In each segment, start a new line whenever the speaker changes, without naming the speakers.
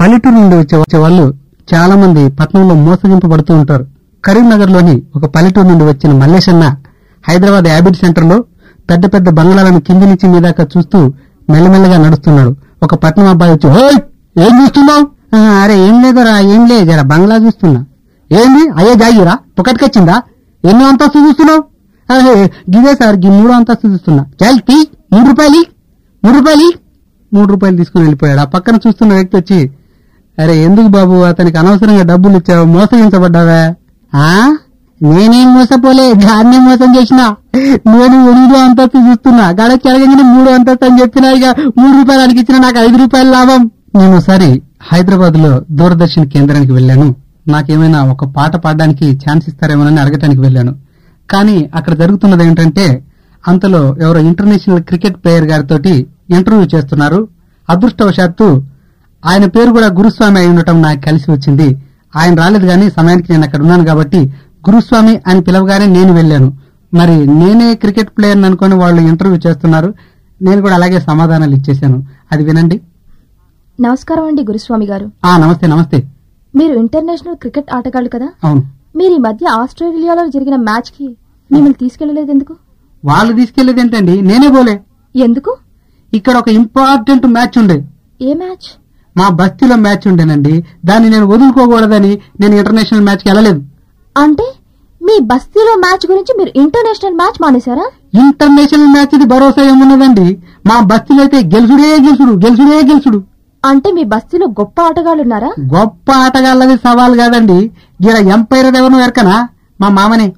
పల్లెటూరు నుండి వచ్చే వచ్చే వాళ్ళు చాలా మంది పట్టణంలో మోసగింపబడుతూ ఉంటారు కరీంనగర్ లోని ఒక పల్లెటూరు నుండి వచ్చిన మల్లేశన్న హైదరాబాద్ యాబిడ్ సెంటర్ లో పెద్ద పెద్ద బంగ్లాలను కింది నుంచి మీదాకా చూస్తూ మెల్లమెల్లగా నడుస్తున్నాడు ఒక పట్నం అబ్బాయి వచ్చి "ఓయ్, ఏం చూస్తున్నావు అరే ఏం లేదురా ఏం లేదు జర బంగ్లా చూస్తున్నా ఏంది అయ్యే జాగిరా పొకటికొచ్చిందా ఎన్నో అంతస్తు చూస్తున్నావు "అరే, గిదే సార్ గి మూడో అంతస్తు చూస్తున్నా చాలు తీ మూడు రూపాయలు ఇయ్యి. మూడు రూపాయలు ఇయ్యి." మూడు రూపాయలు తీసుకుని వెళ్ళిపోయాడు ఆ పక్కన చూస్తున్న వ్యక్తి వచ్చి అరే ఎందుకు బాబు అతనికి అనవసరంగా డబ్బులు ఇచ్చావు మోసగించబడ్డావా ఆ నేనేం మోసపోలే దాన్నే మోసం చేసిన నేను ఎనిమిదో అంతస్తు చూస్తున్నా గడకి అడగంగానే మూడో అంతస్తు అని చెప్పినా ఇక మూడు రూపాయలకి ఇచ్చిన నాకు ఐదు రూపాయలు లాభం నేను ఒకసారి హైదరాబాద్ లో దూరదర్శన్ కేంద్రానికి వెళ్ళాను నాకేమైనా ఒక పాట పాడడానికి ఛాన్స్ ఇస్తారేమోనని అడగటానికి వెళ్ళాను కానీ అక్కడ జరుగుతున్నది ఏంటంటే అంతలో ఎవరో ఇంటర్నేషనల్ క్రికెట్ ప్లేయర్ గారితోటి ఇంటర్వ్యూ చేస్తున్నారు అదృష్టవశాత్తు ఆయన పేరు కూడా గురుస్వామి అయి ఉండటం నాకు కలిసి వచ్చింది ఆయన రాలేదు కానీ సమయానికి నేను అక్కడ ఉన్నాను కాబట్టి గురుస్వామి అని పిలవగానే నేను వెళ్ళాను మరి నేనే క్రికెట్ ప్లేయర్ అనుకొని వాళ్ళు ఇంటర్వ్యూ చేస్తున్నారు నేను కూడా అలాగే సమాధానాలు ఇచ్చేశాను అది వినండి
నమస్కారం అండి గురుస్వామి గారు
ఆ నమస్తే నమస్తే
మీరు ఇంటర్నేషనల్ క్రికెట్ ఆటగాళ్ళు కదా
అవును
మీరు ఈ మధ్య ఆస్ట్రేలియాలో జరిగిన మ్యాచ్ కి మిమ్మల్ని తీసుకెళ్లలేదు ఎందుకు
వాళ్ళు తీసుకెళ్లేది ఏంటండి నేనే పోలే
ఎందుకు
ఇక్కడ ఒక ఇంపార్టెంట్ మ్యాచ్ ఉండే
ఏ మ్యాచ్
మా బస్తీలో మ్యాచ్ ఉండేనండి దాన్ని నేను వదులుకోకూడదని నేను ఇంటర్నేషనల్ మ్యాచ్ కి వెళ్ళలేదు
అంటే మీ బస్తీలో మ్యాచ్ గురించి మీరు ఇంటర్నేషనల్ మ్యాచ్ మానేశారా
ఇంటర్నేషనల్ మ్యాచ్ ది భరోసా ఏమున్నదండి మా బస్తీలో అయితే గెలుసుడే గెలుసుడు గెలుసుడే గెలుసుడు
అంటే మీ బస్తీలో గొప్ప ఆటగాళ్ళు ఉన్నారా
గొప్ప ఆటగాళ్ళది సవాల్ కాదండి గిడ ఎంపైర్ ఎవరు ఎరకనా మా మామనే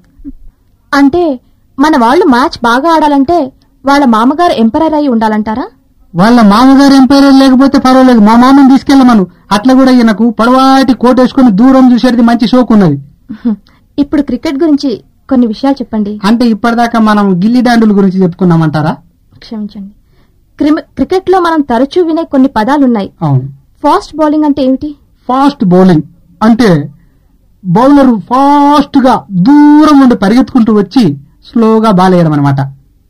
అంటే మన వాళ్ళు మ్యాచ్ బాగా ఆడాలంటే వాళ్ళ మామగారు ఎంపరర్ అయి ఉండాలంటారా
వాళ్ళ మామగారు ఎంపైర్ లేకపోతే పర్వాలేదు మా మామని తీసుకెళ్ళమను అట్లా కూడా ఈయనకు పొడవాటి కోట్ వేసుకుని దూరం చూసేది మంచి షోక్ ఉన్నది
హ్మ్. ఇప్పుడు క్రికెట్ గురించి కొన్ని విషయాలు చెప్పండి
అంటే ఇప్పటిదాకా మనం గిల్లి డాండుల గురించి చెప్పుకున్నామంటారా
క్షమించండి క్రిమ- క్రికెట్ లో మనం తరచూ వినే కొన్ని పదాలున్నాయి
అవును
ఫాస్ట్ బౌలింగ్ అంటే ఏమిటి
ఫాస్ట్ బౌలింగ్ అంటే బౌలర్ ఫాస్ట్ గా దూరం నుండి పరిగెత్తుకుంటూ వచ్చి స్లోగా బాల్ వేయడం అనమాట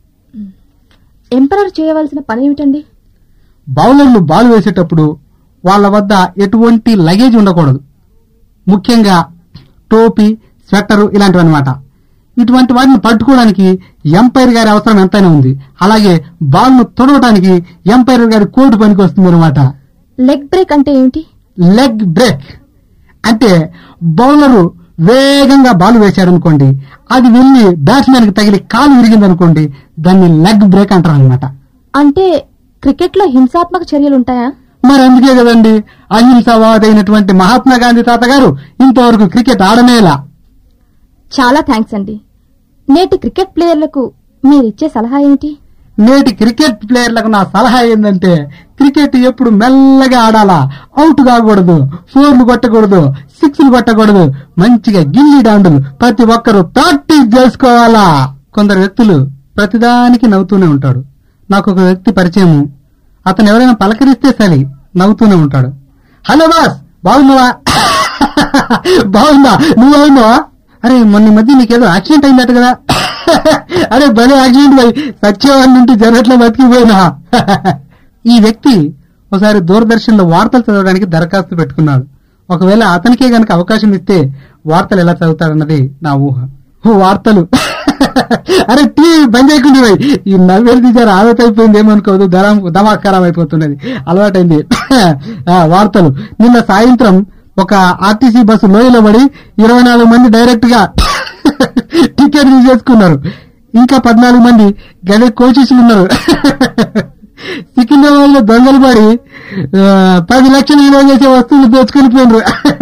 ఎంపరర్ చేయవలసిన పని ఏమిటండి
బౌలర్లు బాల్ వేసేటప్పుడు వాళ్ళ వద్ద ఎటువంటి లగేజ్ ఉండకూడదు ముఖ్యంగా టోపీ స్వెట్టరు ఇలాంటివి అనమాట ఇటువంటి వాటిని పట్టుకోవడానికి ఎంపైర్ గారి అవసరం ఎంతైనా ఉంది అలాగే బాల్ ను తొడవడానికి ఎంపైర్ గారి కోటు పనికి వస్తుంది అనమాట
లెగ్ బ్రేక్ అంటే ఏమిటి
లెగ్ బ్రేక్ అంటే బౌలరు వేగంగా బాల్ వేశాడనుకోండి అది వెళ్ళి బ్యాట్స్మెన్ కి తగిలి కాలు విరిగిందనుకోండి దాన్ని లెగ్ బ్రేక్ అంటారు అనమాట
అంటే క్రికెట్ లో హింసాత్మక చర్యలు ఉంటాయా
మరి అందుకే కదండి అహింసవాదైనటువంటి మహాత్మా గాంధీ తాత గారు ఇంతవరకు క్రికెట్ ఆడనేలా
చాలా థ్యాంక్స్ అండి నేటి క్రికెట్ ప్లేయర్లకు మీరిచ్చే సలహా ఏమిటి
నేటి క్రికెట్ ప్లేయర్లకు నా సలహా ఏంటంటే క్రికెట్ ఎప్పుడు మెల్లగా ఆడాలా అవుట్ కాకూడదు ఫోర్లు కొట్టకూడదు సిక్స్లు కొట్టకూడదు మంచిగా గిల్లి డాండులు ప్రతి ఒక్కరూ ప్రాక్టీస్ చేసుకోవాలా కొందరు వ్యక్తులు ప్రతిదానికి నవ్వుతూనే ఉంటాడు నాకు ఒక వ్యక్తి పరిచయం అతను ఎవరైనా పలకరిస్తే సరి నవ్వుతూనే ఉంటాడు హలో బాస్ బాగున్నావా బాగుందా నువ్వు బాగున్నావా అరే మొన్న ఈ మధ్య నీకేదో యాక్సిడెంట్ అయిందట కదా అరే భలే యాక్సిడెంట్ పోయి సత్యవాడి నుండి జరగట్లో బతికిపోయినా ఈ వ్యక్తి ఒకసారి దూరదర్శన్ లో వార్తలు చదవడానికి దరఖాస్తు పెట్టుకున్నాడు ఒకవేళ అతనికే గనక అవకాశం ఇస్తే వార్తలు ఎలా చదువుతాడన్నది నా ఊహ ఓ వార్తలు అరే టీవీ బంద్ చేయకుండా పోయి ఈ నవ్వేది తీసారు ఆదత అయిపోయింది ఏమనుకోదు దరం దమా ఖరాబ్ అయిపోతున్నది అలవాటైంది ఆ, వార్తలు నిన్న సాయంత్రం ఒక ఆర్టీసీ బస్సు లోయలో పడి ఇరవై నాలుగు మంది డైరెక్ట్ గా టికెట్ తీసేసుకున్నారు ఇంకా పద్నాలుగు మంది గదే కోచెస్లు ఉన్నారు సికింద్రాబాద్ లో దొంగలు పడి ఆ, పది లక్షలు విలువ చేసే వస్తువులు దోచుకొని పోయినరు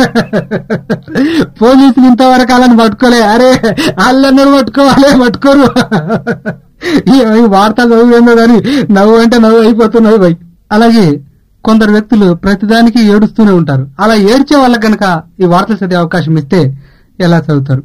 పోలీసులు ఇంతవరకు అలాని పట్టుకోలే అరే వాళ్ళన్నారు పట్టుకోవాలి పట్టుకోరు ఈ ఈ వార్తలు చదివేందో కానీ నవ్వు అంటే నవ్వు అయిపోతున్నది భయ్ అలాగే కొందరు వ్యక్తులు ప్రతిదానికి ఏడుస్తూనే ఉంటారు అలా ఏడ్చే వాళ్ళకి గనక ఈ వార్తలు చదివే అవకాశం ఇస్తే ఎలా చదువుతారు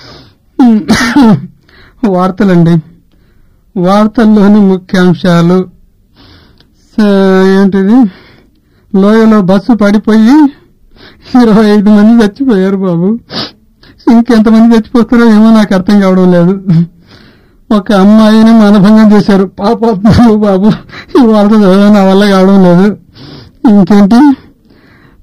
వార్తలండి వార్తల్లోని ముఖ్యాంశాలు స- ఏంటిది లోయలో బస్సు పడిపోయి ఇరవై ఐదు మంది చచ్చిపోయారు బాబు ఇంకెంతమంది చచ్చిపోతారో ఏమో నాకు అర్థం కావడం లేదు ఒక అమ్మాయిని మానభంగం చేశారు పాప బాబు ఈ వార్త చదవడం నా వల్ల కావడం లేదు ఇంకేంటి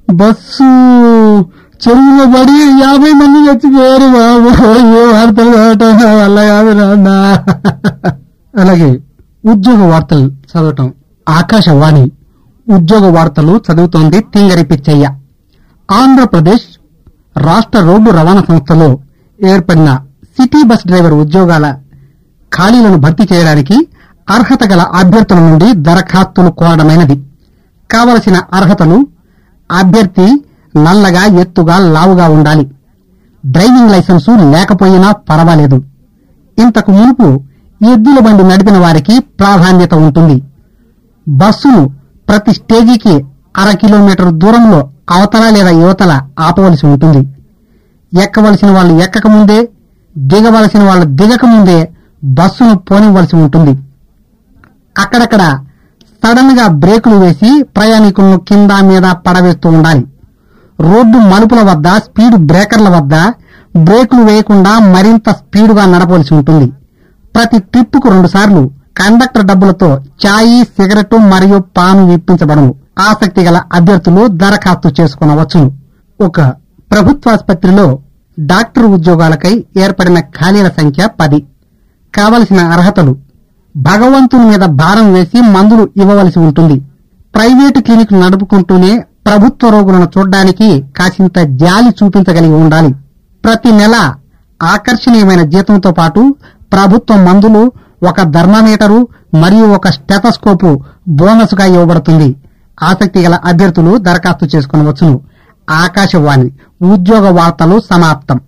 బస్సు చెరువులో పడి యాభై మంది చచ్చిపోయారు బాబు ఏ వార్తలు చదవటం నా వల్ల కాదు నాన్న అలాగే ఉద్యోగ వార్తలు చదవటం ఆకాశవాణి ఉద్యోగ వార్తలు చదువుతోంది తింగరి పిచ్చయ్య ఆంధ్రప్రదేశ్ రాష్ట్ర రోడ్డు రవాణా సంస్థలో ఏర్పడిన సిటీ బస్ డ్రైవర్ ఉద్యోగాల ఖాళీలను భర్తీ చేయడానికి అర్హత గల అభ్యర్థుల నుండి దరఖాస్తులు కోరడమైనది కావలసిన అర్హతలు అభ్యర్థి నల్లగా ఎత్తుగా లావుగా ఉండాలి డ్రైవింగ్ లైసెన్సు లేకపోయినా పర్వాలేదు ఇంతకు మునుపు ఎద్దుల బండి నడిపిన వారికి ప్రాధాన్యత ఉంటుంది బస్సును ప్రతి స్టేజీకి అర కిలోమీటర్ దూరంలో అవతల లేదా యువతల ఆపవలసి ఉంటుంది ఎక్కవలసిన వాళ్ళు ఎక్కక ముందే దిగవలసిన వాళ్ళు దిగక ముందే బస్సును పోనివ్వలసి ఉంటుంది అక్కడక్కడ సడన్ గా బ్రేకులు వేసి ప్రయాణికులను కింద మీద పడవేస్తూ ఉండాలి రోడ్డు మలుపుల వద్ద స్పీడ్ బ్రేకర్ల వద్ద బ్రేకులు వేయకుండా మరింత స్పీడుగా నడపవలసి ఉంటుంది ప్రతి ట్రిప్పుకు రెండు సార్లు కండక్టర్ డబ్బులతో చాయి సిగరెట్ మరియు పాను ఇప్పించబడను ఆసక్తి గల అభ్యర్థులు దరఖాస్తు చేసుకునవచ్చును ఒక ప్రభుత్వాసుపత్రిలో డాక్టర్ ఉద్యోగాలకై ఏర్పడిన ఖాళీల సంఖ్య పది కావలసిన అర్హతలు భగవంతుని మీద భారం వేసి మందులు ఇవ్వవలసి ఉంటుంది ప్రైవేటు క్లినిక్ నడుపుకుంటూనే ప్రభుత్వ రోగులను చూడ్డానికి కాసింత జాలి చూపించగలిగి ఉండాలి ప్రతి నెల ఆకర్షణీయమైన జీతంతో పాటు ప్రభుత్వ మందులు ఒక థర్మామీటరు మరియు ఒక స్టెథస్కోపు బోనస్ గా ఇవ్వబడుతుంది ఆసక్తి గల అభ్యర్థులు దరఖాస్తు చేసుకునవచ్చును ఆకాశవాణి ఉద్యోగ వార్తలు సమాప్తం